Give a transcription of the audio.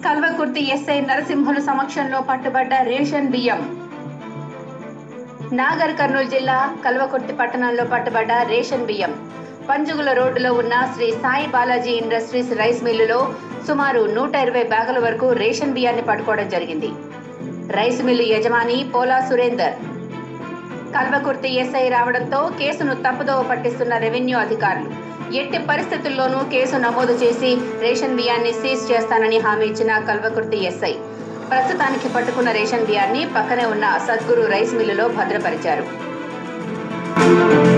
Kalwakurthy SI Narasimhulu సమక్షంలో పట్టుబడ్డ ration బియ్యం నాగర్ కర్నూలు జిల్లా కల్వకుర్తి పట్టణంలో పట్టుబడ్డ రేషన్ బియ్యం పంజుగుల రోడ్డులో ఉన్న శ్రీ సాయి బాలాజీ ఇండస్ట్రీస్ రైస్ మిల్లులో సుమారు నూట ఇరవై బ్యాగుల వరకు రేషన్ బియ్యాన్ని పట్టుకోవడం జరిగింది రైస్ మిల్లు యజమాని పోలా సురేందర్ కల్వకుర్తి ఎస్ఐ రావడంతో కేసును తప్పుదోవ పట్టిస్తున్న రెవెన్యూ అధికారులు ఎట్టి పరిస్థితుల్లోనూ కేసు నమోదు చేసి రేషన్ బియ్యాన్ని సీజ్ చేస్తానని హామీ ఇచ్చిన కల్వకుర్తి ఎస్ఐ ప్రస్తుతానికి పట్టుకున్న రేషన్ బియ్యాన్ని పక్కనే ఉన్న సద్గురు రైస్ మిల్లులో భద్రపరిచారు